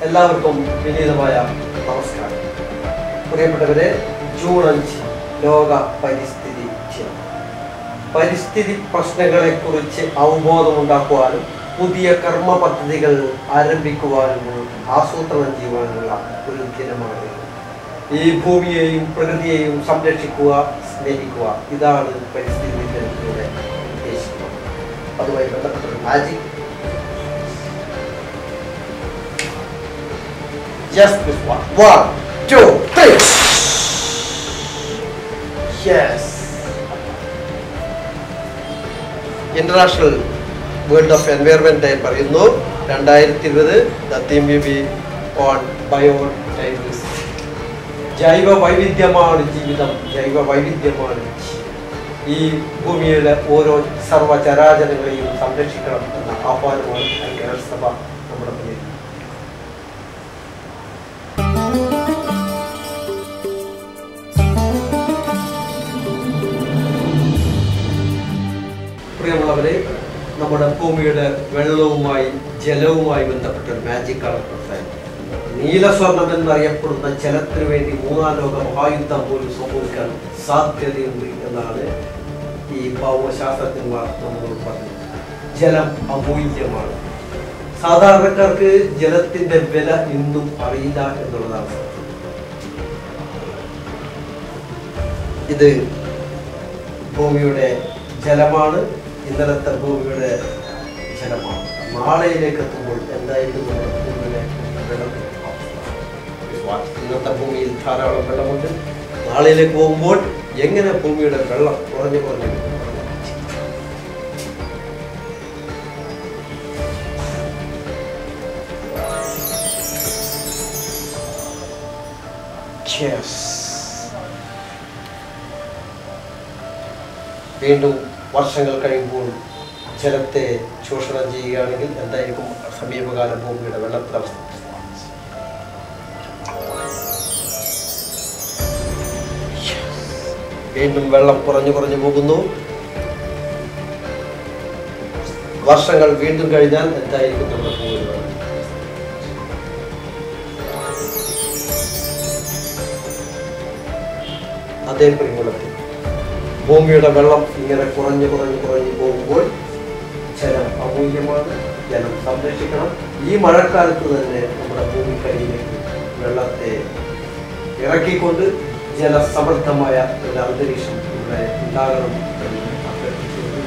എല്ലാവർക്കും വിനീതമായ നമസ്കാരം പ്രിയപ്പെട്ടവരെ ജൂൺ അഞ്ച് ലോക പരിസ്ഥിതി ദിനം പരിസ്ഥിതി പ്രശ്നങ്ങളെക്കുറിച്ച് അവബോധമുണ്ടാക്കുവാനും പുതിയ കർമ്മ പദ്ധതികൾ ആരംഭിക്കുവാനും ആസൂത്രണം ചെയ്യുവാനുള്ള ഒരു ദിനമാണ് ഈ ഭൂമിയെയും പ്രകൃതിയെയും സംരക്ഷിക്കുക സ്നേഹിക്കുക ഇതാണ് പരിസ്ഥിതി ദിനത്തിലൂടെ ഉദ്ദേശിക്കുന്നത് അതുമായി ബന്ധപ്പെട്ട magic Just this one. One, two, three. Yes. International world of environment day പറയുന്നു രണ്ടായിരത്തി ഇരുപത് the theme we be on biodiversity ജൈവ വൈവിധ്യമാണ് ജീവിതം ജൈവ വൈവിധ്യമാണ് ജീവിതം. ഈ ഭൂമിയുടെ ഓരോ സർവചരാചരങ്ങളെയും സംരക്ഷിക്കണം എന്ന ആഹ്വാനമാണ് ഐക്യരാഷ്ട്രസഭ നമ്മുടെ മുന്നിൽ പ്രിയമുള്ളവരെ നമ്മുടെ ഭൂമിയുടെ വെള്ളവുമായി ജലവുമായി ബന്ധപ്പെട്ട ഒരു മാജിക് കളർ പ്രസ്ഥാനം നീലസ്വർണം എന്നറിയപ്പെടുന്ന ജലത്തിനു വേണ്ടി മൂന്നാം ലോക മഹായുദ്ധം പോലും സംഭവിക്കാൻ സാധ്യതയുണ്ട് എന്നാണ് ഈ ഭൗമശാസ്ത്രജ്ഞന്മാർ നമ്മളോട് പറഞ്ഞത് ജലം അമൂല്യമാണ് സാധാരണക്കാർക്ക് ജലത്തിന്റെ വില ഇന്നും അറിയില്ല എന്നുള്ളതാണ് സത്യം. ഇത് ഭൂമിയുടെ ജലമാണ് ഇന്നലത്തെ ഭൂമിയുടെ ജലമാണ് നാളെയിലേക്ക് എത്തുമ്പോൾ എന്തായിരിക്കും നമ്മുടെ ഭൂമിയുടെ വെള്ളത്തിന്റെ അവസ്ഥ? ഇന്നത്തെ ഭൂമിയിൽ ധാരാളം വെള്ളമുണ്ട് നാളെയിലേക്ക് പോകുമ്പോൾ എങ്ങനെ ഭൂമിയുടെ വെള്ളം കുറഞ്ഞു കുറഞ്ഞു വരും? Cheers. വീണ്ടും വർഷങ്ങൾ കഴിയുമ്പോൾ ജലത്തെ ചൂഷണം ചെയ്യുകയാണെങ്കിൽ എന്തായിരിക്കും സമീപകാല ഭൂമിയുടെ വെള്ളത്തിന്റെ അവസ്ഥ വീണ്ടും വെള്ളം കുറഞ്ഞു കുറഞ്ഞു പോകുന്നു വർഷങ്ങൾ വീണ്ടും കഴിഞ്ഞാൽ എന്തായിരിക്കും നമ്മുടെ ഭൂമിയുടെ വെള്ളം അതേ പ്രിയമുള്ളത്തിൽ ഭൂമിയുടെ വെള്ളം ഇങ്ങനെ കുറഞ്ഞു കുറഞ്ഞു കുറഞ്ഞു പോകുമ്പോൾ ജലം അമൂല്യമാണ് ജലം സംരക്ഷിക്കണം ഈ മഴക്കാലത്ത് തന്നെ നമ്മുടെ ഭൂമിക്കടിയിലേക്ക് വെള്ളത്തെ ഇറക്കിക്കൊണ്ട് ജലസമൃദ്ധമായ ഒരു അന്തരീക്ഷം ഇവിടെ ഉണ്ടാകണം എന്ന് അഭ്യർത്ഥിച്ചുകൊണ്ട്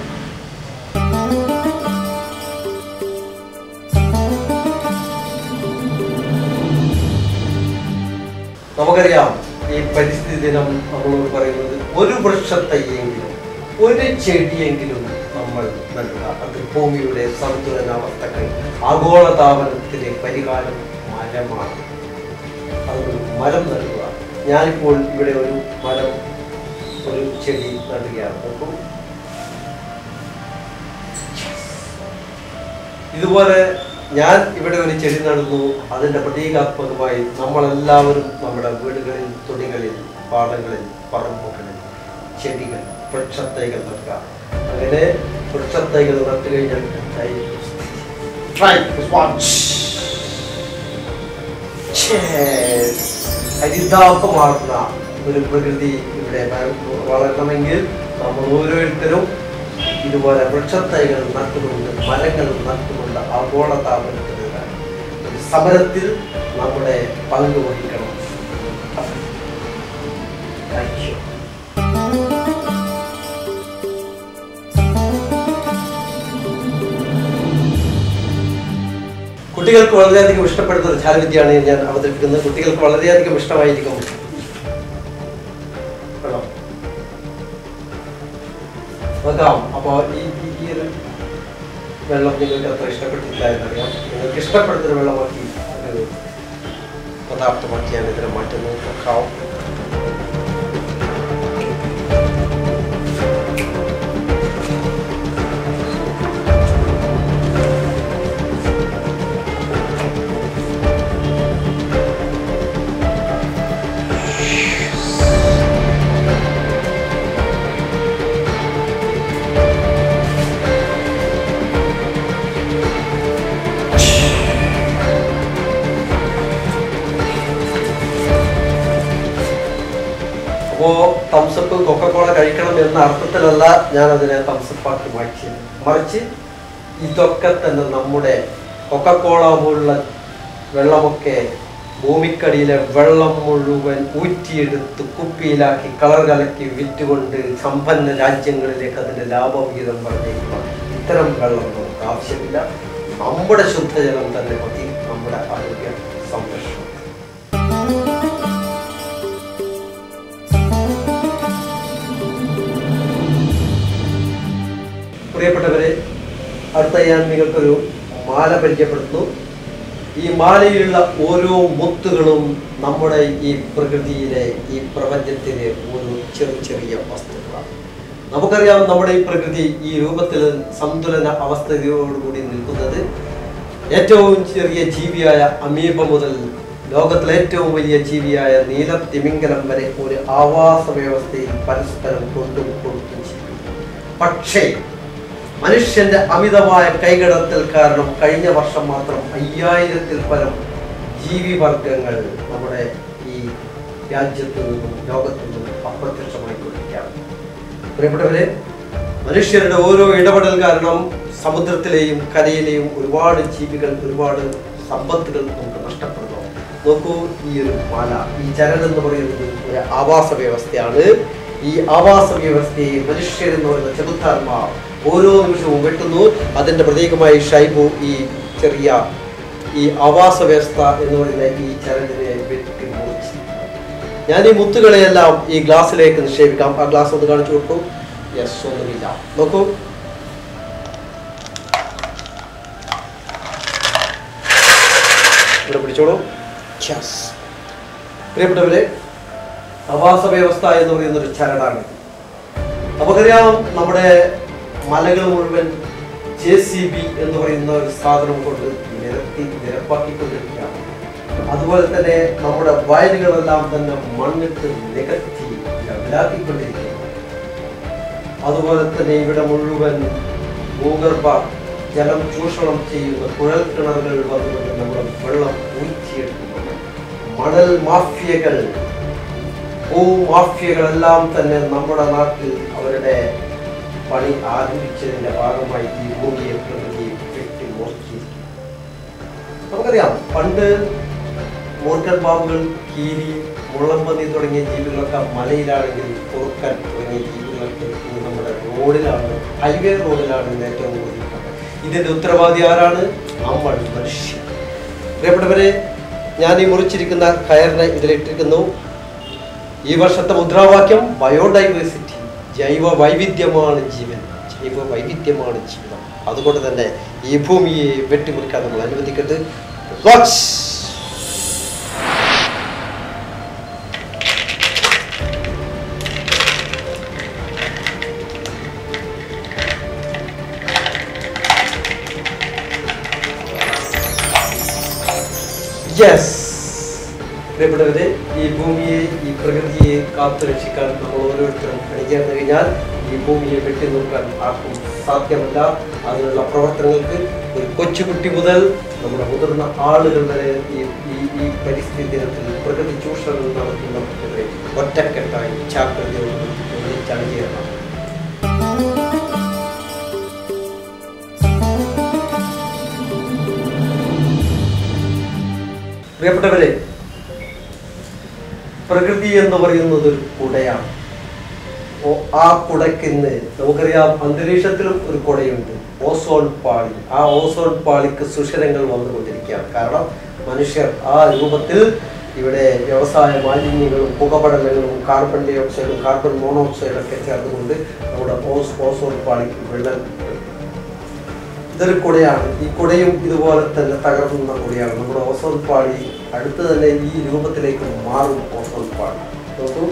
നമുക്കറിയാം ഈ പരിസ്ഥിതി ദിനം നമ്മളോട് പറയുന്നത് ഒരു വൃക്ഷത്തൈയെങ്കിലും ഒരു ചെടിയെങ്കിലും നമ്മൾ നൽകുക അത് ഭൂമിയുടെ സന്തുലനാവസ്ഥകൾ ആഗോളതാപനത്തിന് പരിഹാരം മരമാണ് അതുകൊണ്ട് മരം നൽകുക ഞാനിപ്പോൾ ഇവിടെ ഒരു മരം ഒരു ചെടി നടുകയാണ് നോക്കൂ ഇതുപോലെ ഞാൻ ഇവിടെ ഒരു ചെടി നടുന്നു അതിന്റെ പ്രതീകാത്മകമായി നമ്മളെല്ലാവരും നമ്മുടെ വീടുകളിൽ തൊടികളിൽ പാടങ്ങളിൽ പറമ്പുകളിൽ ചെടികൾ വൃക്ഷത്തൈകൾ നട്ടുക അങ്ങനെ വൃക്ഷത്തൈകൾ നട്ടു കഴിഞ്ഞാൽ എന്തായിരിക്കും സ്ഥിതി? Try this one. Cheers. ഹരിതാപമാർന്ന ഒരു പ്രകൃതി ഇവിടെ വ- വളരണമെങ്കിൽ നമ്മൾ ഓരോരുത്തരും ഇതുപോലെ വൃക്ഷത്തൈകൾ നട്ടുകൊണ്ട് മരങ്ങൾ നട്ടുകൊണ്ട് ആഗോളതാപനത്തിനെതിരായ ഒരു സമരത്തിൽ നമ്മുടെ പങ്ക് വഹിക്കണം Thank you. കുട്ടികൾക്ക് വളരെയധികം ഇഷ്ടപ്പെടുന്ന ഒരു ധ്യാനവിദ്യയാണ് ഞാൻ അവതരിപ്പിക്കുന്നത് കുട്ടികൾക്ക് വളരെയധികം ഇഷ്ടമായിരിക്കും വെള്ളം. നോക്കാം അപ്പോൾ ഈ ഈ- ഈ ഒരു വെള്ളം നിങ്ങൾക്ക് അത്ര ഇഷ്ടപ്പെട്ടില്ല എന്നറിയാം നിങ്ങൾക്ക് ഇഷ്ടപ്പെടുന്നൊരു വെള്ളമാക്കി ഒരു പദാർത്ഥമാക്കി ഞാൻ ഇതിനെ മാറ്റുന്നത് നോക്കാം വെള്ളം എന്ന അർത്ഥത്തിലല്ല ഞാൻ അതിനെ തംസപ്പാക്കി മാറ്റിയത് മറിച്ച് ഇതൊക്കെ തന്നെ നമ്മുടെ കൊക്കക്കോള പോലുള്ള വെള്ളമൊക്കെ ഭൂമിക്കടിയിലെ വെള്ളം മുഴുവൻ ഊറ്റിയെടുത്ത് കുപ്പിയിലാക്കി കളർ കലക്കി വിറ്റുകൊണ്ട് സമ്പന്ന രാജ്യങ്ങളിലേക്ക് അതിന്റെ ലാഭവിഹിതം വർദ്ധിക്കുക ഇത്തരം വെള്ളം നമുക്ക് ആവശ്യമില്ല നമ്മുടെ ശുദ്ധജലം തന്നെ മതി നമ്മുടെ ആരോഗ്യ സംരക്ഷണം പ്രിയപ്പെട്ടവരെ അടുത്ത ഞാൻ നിങ്ങൾക്കൊരു മാല പരിചയപ്പെടുത്തുന്നു ഈ മാലയിലുള്ള ഓരോ മുത്തുകളും നമ്മുടെ ഈ പ്രകൃതിയിലെ ഈ പ്രപഞ്ചത്തിലെ ഒരു ചെറിയ ചെറിയ വസ്തുക്കളാണ് നമുക്കറിയാം നമ്മുടെ ഈ പ്രകൃതി ഈ രൂപത്തിൽ സന്തുലന അവസ്ഥയോടുകൂടി നിൽക്കുന്നത് ഏറ്റവും ചെറിയ ജീവിയായ അമീബ മുതൽ ലോകത്തിലെ ഏറ്റവും വലിയ ജീവിയായ നീലത്തിമിംഗലം വരെ ഒരു ആവാസ വ്യവസ്ഥയിൽ പരസ്പരം കൊണ്ടും കൊടുത്തും ചെയ്യും പക്ഷേ മനുഷ്യന്റെ അമിതമായ കൈകടത്തൽ കാരണം കഴിഞ്ഞ വർഷം മാത്രം അയ്യായിരത്തിൽ പരം ജീവിവർഗങ്ങൾ നമ്മുടെ ഈ രാജ്യത്ത് നിന്നും ലോകത്തു നിന്നും അപ്രത്യക്ഷമായി കൊണ്ടിരിക്കുകയാണ് പ്രിയപ്പെട്ടവരെ മനുഷ്യരുടെ ഓരോ ഇടപെടൽ കാരണം സമുദ്രത്തിലെയും കരയിലെയും ഒരുപാട് ജീവികൾ ഒരുപാട് സമ്പത്തുകൾ നമുക്ക് നഷ്ടപ്പെടുന്നു നോക്കൂ ഈ ഒരു മല ഈ ചരൽ എന്ന് പറയുന്നത് ഒരു ആവാസ വ്യവസ്ഥയാണ് ഈ ആവാസ വ്യവസ്ഥയെ മനുഷ്യരെന്ന് പറയുന്ന ചെറുത്താത്മാർ ഓരോ നിമിഷവും വെട്ടുന്നു അതിന്റെ പ്രതീകമായി ഷൈബു ഈ ചെറിയ ഈ ആവാസ വ്യവസ്ഥ എന്ന് പറയുന്ന ഈ ചരലിനെ വെട്ടി മുറിച്ച് ഞാൻ ഈ മുത്തുകളെയെല്ലാം ഈ ഗ്ലാസ്സിലേക്ക് നിക്ഷേപിക്കാം ആ ഗ്ലാസ് ഒന്ന് കാണിച്ചു കൊടുക്കൂ യെസ് ഒന്നുമില്ല നോക്കൂ ഇവിടെ പിടിച്ചോളൂ യെസ് പ്രിയപ്പെട്ടവരെ ആവാസ വ്യവസ്ഥ എന്ന് പറയുന്ന ഒരു ചരടാണ് നമുക്കറിയാം നമ്മുടെ മലകൾ മുഴുവൻ ജെ സി ബി എന്ന് പറയുന്ന ഒരു സാധനം കൊണ്ട് നിരത്തി നിരപ്പാക്കിക്കൊണ്ടിരിക്കുകയാണ് അതുപോലെ തന്നെ നമ്മുടെ വയലുകളെല്ലാം തന്നെ മണ്ണിട്ട് നികത്തി ലെവലാക്കിക്കൊണ്ടിരിക്കുകയാണ് അതുപോലെ തന്നെ ഇവിടെ മുഴുവൻ ഭൂഗർഭ ജലം ചൂഷണം ചെയ്യുന്ന കുഴൽ കിണറുകൾ വന്നുകൊണ്ട് നമ്മുടെ വെള്ളം ഊറ്റിയെടുക്കുന്നുണ്ട് മണൽ മാഫിയകൾ ഭൂമാഫിയകളെല്ലാം തന്നെ നമ്മുടെ നാട്ടിൽ അവരുടെ പണി ആരംഭിച്ചതിന്റെ ഭാഗമായി ഈ ഭൂമിയെ പ്രകൃതി വെട്ടി മോർച്ചിരിക്കും നമുക്കറിയാം പണ്ട് മൂർഖൻ പാമ്പുകൾ കീരി മുള്ളമ്പന്നി തുടങ്ങിയ ജീവികളൊക്കെ മലയിലാണെങ്കിൽ കുറുക്കൻ തുടങ്ങിയ ജീവികളൊക്കെ ഇന്ന് നമ്മുടെ റോഡിലാണ് ഹൈവേ റോഡിലാണ് ഇന്ന് ഏറ്റവും കൂടുതൽ കാണുന്നത്. ഇതിന്റെ ഉത്തരവാദി ആരാണ് നമ്മൾ മനുഷ്യർ പ്രിയപ്പെട്ടവരെ ഞാൻ ഈ മുറിച്ചിരിക്കുന്ന കയറിനെ ഇതിലിട്ടിരിക്കുന്നു ഈ വർഷത്തെ മുദ്രാവാക്യം ബയോഡൈവേഴ്സിറ്റി ജൈവ വൈവിധ്യമാണ് ജീവൻ ജൈവ വൈവിധ്യമാണ് ജീവിതം അതുകൊണ്ട് തന്നെ ഈ ഭൂമിയെ വെട്ടിമുറിക്കാൻ നമ്മൾ അനുവദിക്കരുത് വാച്ച് യെസ് പ്രിയപ്പെട്ടവരെ ഈ ഭൂമിയെ ഈ പ്രകൃതിയെ കാത്തു രക്ഷിക്കാൻ നമ്മൾ ഓരോരുത്തരും അണിചേർന്ന് കഴിഞ്ഞാൽ ഈ ഭൂമിയെ വെട്ടി നോക്കാൻ ആർക്കും സാധ്യമല്ല അതിനുള്ള പ്രവർത്തനങ്ങൾക്ക് ഒരു കൊച്ചുകുട്ടി മുതൽ നമ്മുടെ മുതിർന്ന ആളുകൾ വരെ ഈ ഈ ഈ പരിസ്ഥിതി ദിനത്തിൽ പ്രകൃതി ചൂഷണം നടത്തുന്നവർക്കെതിരെ ഒറ്റക്കെട്ടായി ജാഗ്രതയോട് ഒന്നിച്ചണിചേരണം പ്രിയപ്പെട്ടവരെ പ്രകൃതി എന്ന് പറയുന്നത് ഒരു കുടയാണ് ഓ- ആ കുടയ്ക്ക് ഇന്ന് നമുക്കറിയാം അന്തരീക്ഷത്തിലും ഒരു കുടയുണ്ട് ഓസോൺ പാളി ആ ഓസോൺ പാളിക്ക് സുഷിരങ്ങൾ വന്നുകൊണ്ടിരിക്കുകയാണ് കാരണം മനുഷ്യർ ആ രൂപത്തിൽ ഇവിടെ വ്യവസായ മാലിന്യങ്ങളും പുകപടലങ്ങളും കാർബൺ ഡൈ ഓക്സൈഡും കാർബൺ മോണോക്സൈഡും ഒക്കെ ചേർന്നുകൊണ്ട് നമ്മുടെ ഓസ് ഓസോൺ പാളിക്ക് വിള്ളൽ ഇതൊരു കുടയാണ് ഈ കുടയും ഇതുപോലെ തന്നെ തകർന്ന കുടയാണ് നമ്മുടെ ഓസോൺ പാളി അടുത്ത് തന്നെ ഈ രൂപത്തിലേക്ക് മാറും ഓസോൺ പാളി നോക്കൂ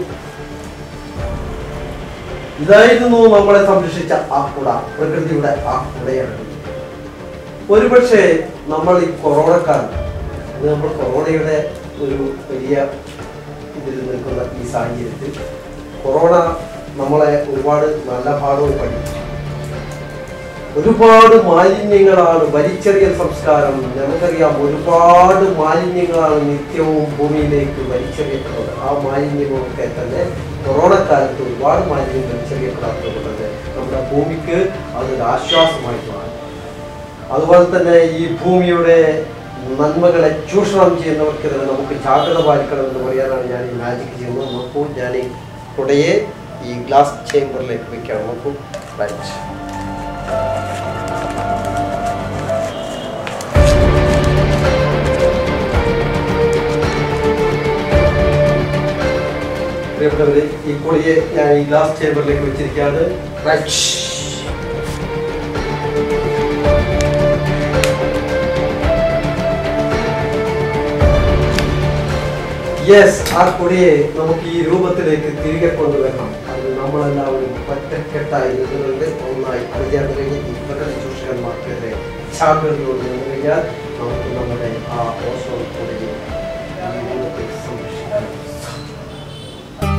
ഇതായിരുന്നു നമ്മളെ സംരക്ഷിച്ച ആ കുട പ്രകൃതിയുടെ ആ കുടയാണ് ഒരുപക്ഷെ നമ്മൾ ഈ കൊറോണ കാലം ഇന്ന് നമ്മൾ കൊറോണയുടെ ഒരു വലിയ ഇതിൽ നിൽക്കുന്ന ഈ സാഹചര്യത്തിൽ കൊറോണ നമ്മളെ ഒരുപാട് നല്ല ഭാഗവും പഠിച്ചു ഒരുപാട് മാലിന്യങ്ങളാണ് വലിച്ചെറിയൽ സംസ്കാരം നമുക്കറിയാം ഒരുപാട് മാലിന്യങ്ങളാണ് നിത്യവും ഭൂമിയിലേക്ക് വലിച്ചെറിയപ്പെടുന്നത് ആ മാലിന്യമൊക്കെ തന്നെ കൊറോണ കാലത്ത് ഒരുപാട് മാലിന്യം വലിച്ചെറിയപ്പെടാത്തത് കൊണ്ട് തന്നെ നമ്മുടെ ഭൂമിക്ക് അതൊരു ആശ്വാസമായി മാറി അതുപോലെ തന്നെ ഈ ഭൂമിയുടെ നന്മകളെ ചൂഷണം ചെയ്യുന്നവർക്കെതിരെ നമുക്ക് ജാഗ്രത പാലിക്കണം എന്ന് പറയാനാണ് ഞാൻ ഈ മാജിക് ചെയ്യുന്നത് നോക്കൂ ഞാൻ ഈ കുടയെ ഈ ഗ്ലാസ് ചേമ്പറിലേക്ക് വെക്കാം നോക്കൂ റൈറ്റ് പ്രിയപ്പെട്ടവരെ ഈ കുളിയെ ഞാൻ ഈ ഗ്ലാസ് ചേമ്പറിലേക്ക് വെച്ചിരിക്കുകയാണ് റൈറ്റ് യെസ് ആ കൊടിയെ നമുക്ക് ഈ രൂപത്തിലേക്ക് തിരികെ കൊണ്ടുവരണം അത് നമ്മളെല്ലാവരും ഒറ്റക്കെട്ടായി നിന്നുകൊണ്ട് ഒന്നായി അതിനകത്ത് കഴിഞ്ഞ് ഈ പ്രകൃതി ചൂഷകന്മാർക്കെതിരെ ജാഗ്രതയോട് നിന്ന് കഴിഞ്ഞാൽ നമുക്ക് നമ്മുടെ ആ ഓസോൺ കൊടിയെ ഈ രൂപത്തിൽ സംരക്ഷിക്കാൻ സാധിക്കും.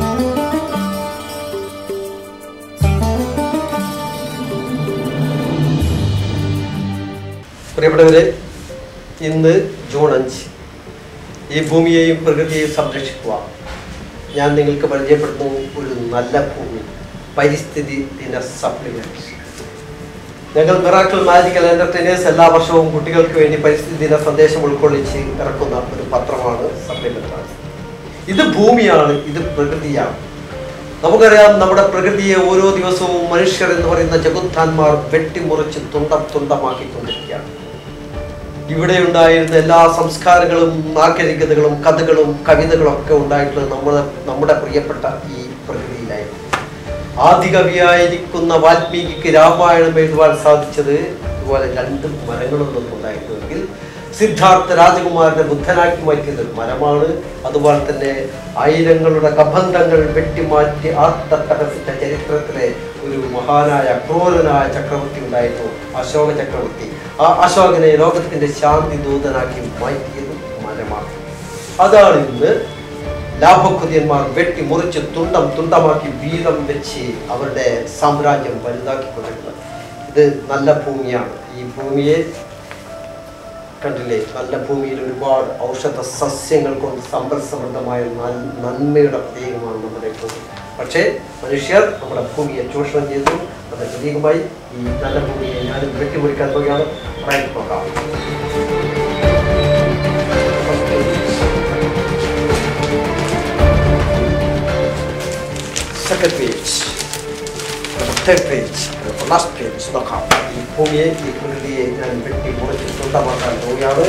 പ്രിയപ്പെട്ടവരെ ഇന്ന് ജൂൺ അഞ്ച് ഈ ഭൂമിയെയും പ്രകൃതിയെയും സംരക്ഷിക്കുക ഞാൻ നിങ്ങൾക്ക് പരിചയപ്പെടുത്തുന്നു ഒരു നല്ല ഭൂമി പരിസ്ഥിതി ദിന സപ്ലിമെന്റ് ഞങ്ങൾ മിറാക്കിൾ മാജിക്കൽ എന്റർടൈനേഴ്സ് എല്ലാ വർഷവും കുട്ടികൾക്ക് വേണ്ടി പരിസ്ഥിതി ദിന സന്ദേശം ഉൾക്കൊള്ളിച്ച് ഇറക്കുന്ന ഒരു പത്രമാണ് സപ്ലിമെന്റ് ഇത് ഭൂമിയാണ് ഇത് പ്രകൃതിയാണ് നമുക്കറിയാം നമ്മുടെ പ്രകൃതിയെ ഓരോ ദിവസവും മനുഷ്യർ എന്ന് പറയുന്ന ജഗുത്താന്മാർ വെട്ടിമുറിച്ച് തുണ്ടം തുണ്ടമാക്കിക്കൊണ്ടിരിക്കുകയാണ് ഇവിടെ ഉണ്ടായിരുന്ന എല്ലാ സംസ്കാരങ്ങളും നാഗരികതകളും കഥകളും കവിതകളും ഒക്കെ ഉണ്ടായിട്ടുള്ളത് നമ്മുടെ നമ്മുടെ പ്രിയപ്പെട്ട ഈ പ്രകൃതിയിലായിരുന്നു ആദികവിയായിരിക്കുന്ന വാൽമീകിക്ക് രാമായണം എഴുതുവാൻ സാധിച്ചത് ഇതുപോലെ രണ്ട് മരങ്ങളൊന്നും ഉണ്ടായിരുന്നുവെങ്കിൽ സിദ്ധാർത്ഥ രാജകുമാരനെ ബുദ്ധനാക്കി മാറ്റിയത് ഒരു മരമാണ് അതുപോലെ തന്നെ ആയിരങ്ങളുടെ കബന്ധങ്ങൾ വെട്ടിമാറ്റി ആർത്തട്ടഹസിച്ച ചരിത്രത്തിലെ ഒരു മഹാനായ ക്രൂരനായ ചക്രവർത്തി ഉണ്ടായിരുന്നു അശോക ചക്രവർത്തി ആ അശോകനെ ലോകത്തിന്റെ ശാന്തി ദൂതനാക്കി മാറ്റിയത് മരമാണ് അതാണ് ഇന്ന് ലാഭക്കുതിയന്മാർ വെട്ടി മുറിച്ച് തുണ്ടം തുണ്ടമാക്കി വീതം വെച്ച് അവരുടെ സാമ്രാജ്യം വലുതാക്കിക്കൊണ്ടിരുന്നത് ഇത് നല്ല ഭൂമിയാണ് ഈ ഭൂമിയെ കണ്ടില്ലേ നല്ല ഭൂമിയിൽ ഒരുപാട് ഔഷധ സസ്യങ്ങൾ കൊണ്ട് സമ്പൽ സമൃദ്ധമായ നൽ- നന്മയുടെ പ്രതീകമാണ് നമ്മുടെ ഭൂമി പക്ഷേ മനുഷ്യർ നമ്മുടെ ഭൂമിയെ ചൂഷണം ചെയ്തു അത് പ്രതീകമായി ഈ നല്ല ഭൂമിയെ ഞാനും വെട്ടിമുറിക്കാൻ പോവുകയാണ് റൈറ്റ് നോക്കാം second page third page last page നോക്കാം ഈ ഭൂമിയെ ഈ പ്രകൃതിയെ ഞാൻ വെട്ടി മുറിച്ച് സ്വന്തമാക്കാൻ പോവുകയാണ്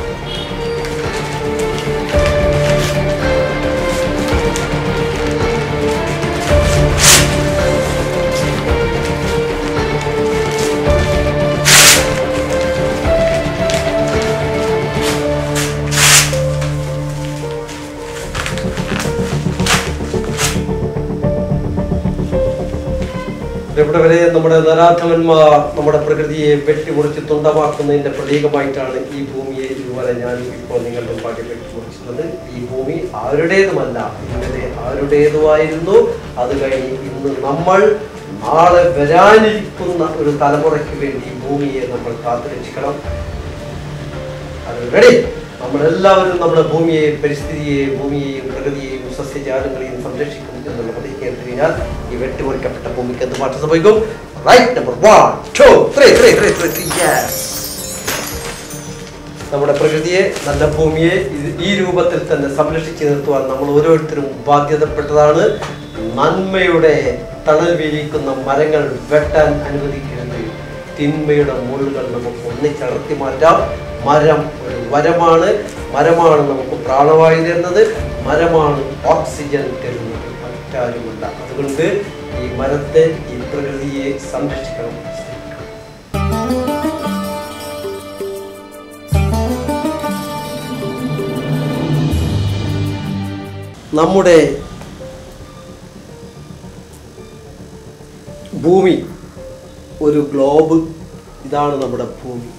പ്രിയപ്പെട്ടവരെ നമ്മുടെ നരാധവന്മാർ നമ്മുടെ പ്രകൃതിയെ വെട്ടിമുറിച്ച് തുണ്ടമാക്കുന്നതിന്റെ പ്രതീകമായിട്ടാണ് ഈ ഭൂമിയെ ഇതുവരെ ഞാൻ ഇപ്പോൾ നിങ്ങളുടെ മുമ്പാകെ വെട്ടിമുറിച്ചിട്ടുള്ളത് ഈ ഭൂമി ആരുടേതുമല്ല ഇന്നലെ ആരുടേതുമായിരുന്നു അത് കഴിഞ്ഞ് ഇന്ന് നമ്മൾ നാളെ വരാനിരിക്കുന്ന ഒരു തലമുറയ്ക്ക് വേണ്ടി ഈ ഭൂമിയെ നമ്മൾ കാത്തുരക്ഷിക്കണം അത് റെഡി നമ്മളെല്ലാവരും നമ്മുടെ ഭൂമിയെ പരിസ്ഥിതിയെ ഭൂമിയെയും പ്രകൃതിയെയും സസ്യജാലങ്ങളെയും സംരക്ഷിക്കും എന്നുള്ള പ്രതിജ്ഞ എടുത്തു കഴിഞ്ഞാൽ ഈ വെട്ടിമുറിക്കപ്പെട്ട ഭൂമിക്ക് എന്ത് മാറ്റം സംഭവിക്കും right number one two three three three three three yes നമ്മുടെ പ്രകൃതിയെ നല്ല ഭൂമിയെ ഇത് ഈ രൂപത്തിൽ തന്നെ സംരക്ഷിച്ചു നിർത്തുവാൻ നമ്മൾ ഓരോരുത്തരും ബാധ്യതപ്പെട്ടതാണ് നന്മയുടെ തണൽ വീരിക്കുന്ന മരങ്ങൾ വെട്ടാൻ അനുവദിക്കരുത് തിന്മയുടെ മുള്ളുകൾ നമുക്ക് ഒന്നിച്ചടർത്തി മാറ്റാം മരം ഒരു വരമാണ് മരമാണ് നമുക്ക് പ്രാണവായു തരുന്നത് മരമാണ് ഓക്സിജൻ തരുന്നത് മറ്റാരുമല്ല അതുകൊണ്ട് ഈ മരത്തെ ഈ പ്രകൃതിയെ സംരക്ഷിക്കണം സ്നേഹിക്കണം. നമ്മുടെ ഭൂമി ഒരു ഗ്ലോബ് ഇതാണ് നമ്മുടെ ഭൂമി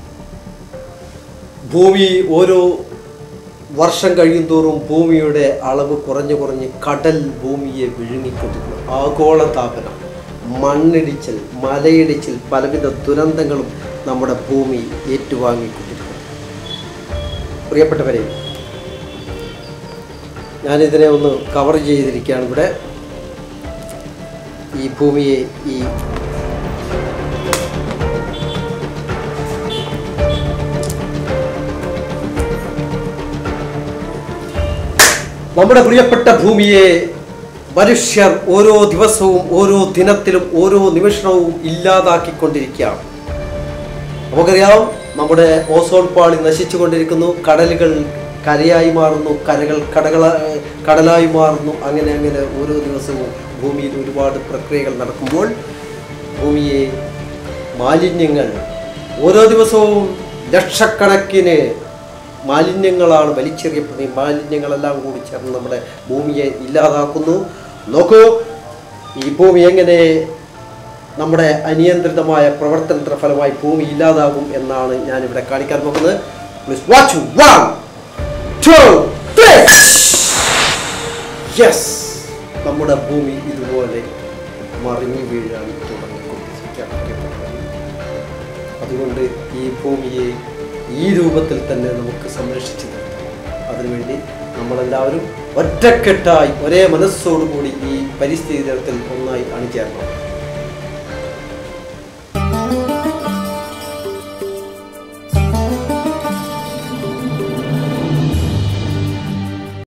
ഭൂമി ഓരോ വർഷം കഴിയും തോറും ഭൂമിയുടെ അളവ് കുറഞ്ഞു കുറഞ്ഞ് കടൽ ഭൂമിയെ വിഴുങ്ങിക്കൊണ്ടിരുന്നു ആഗോളതാപനം മണ്ണിടിച്ചൽ മലയിടിച്ചൽ പലവിധ ദുരന്തങ്ങളും നമ്മുടെ ഭൂമി ഏറ്റുവാങ്ങിക്കൊണ്ടിരിക്കുന്നു പ്രിയപ്പെട്ടവരെ ഞാനിതിനെ ഒന്ന് കവർ ചെയ്തിരിക്കുകയാണ് ഇവിടെ ഈ ഭൂമിയെ ഈ നമ്മുടെ പ്രിയപ്പെട്ട ഭൂമിയെ മനുഷ്യർ ഓരോ ദിവസവും ഓരോ ദിനത്തിലും ഓരോ നിമിഷവും ഇല്ലാതാക്കിക്കൊണ്ടിരിക്കുകയാണ് നമുക്കറിയാം നമ്മുടെ ഓസോൺ പാളി നശിച്ചുകൊണ്ടിരിക്കുന്നു കടലുകൾ കരയായി മാറുന്നു കരകൾ കടകള കടലായി മാറുന്നു അങ്ങനെ അങ്ങനെ ഓരോ ദിവസവും ഭൂമിയിൽ ഒരുപാട് പ്രക്രിയകൾ നടക്കുമ്പോൾ ഭൂമിയെ മാലിന്യങ്ങൾ ഓരോ ദിവസവും ലക്ഷക്കണക്കിന് മാലിന്യങ്ങളാണ് വലിച്ചെറിയപ്പെടുന്നത് ഈ മാലിന്യങ്ങളെല്ലാം കൂടി ചേർന്ന് നമ്മുടെ ഭൂമിയെ ഇല്ലാതാക്കുന്നു നോക്കൂ ഈ ഭൂമി എങ്ങനെ നമ്മുടെ അനിയന്ത്രിതമായ പ്രവർത്തനത്തിന്റെ ഫലമായി ഭൂമി ഇല്ലാതാകും എന്നാണ് ഞാൻ ഇവിടെ കാണിക്കാൻ പോകുന്നത് please watch one two yes നമ്മുടെ ഭൂമി ഇതുപോലെ മറിഞ്ഞു വീഴാൻ തുടങ്ങിക്കൊണ്ടിരിക്കുകയാണ് അതുകൊണ്ട് ഈ ഭൂമിയെ ഈ രൂപത്തിൽ തന്നെ നമുക്ക് സംരക്ഷിച്ചു നിർത്താം അതിനുവേണ്ടി നമ്മളെല്ലാവരും ഒറ്റക്കെട്ടായി ഒരേ മനസ്സോടുകൂടി ഈ പരിസ്ഥിതി ദിനത്തിൽ ഒന്നായി അണിചേരണം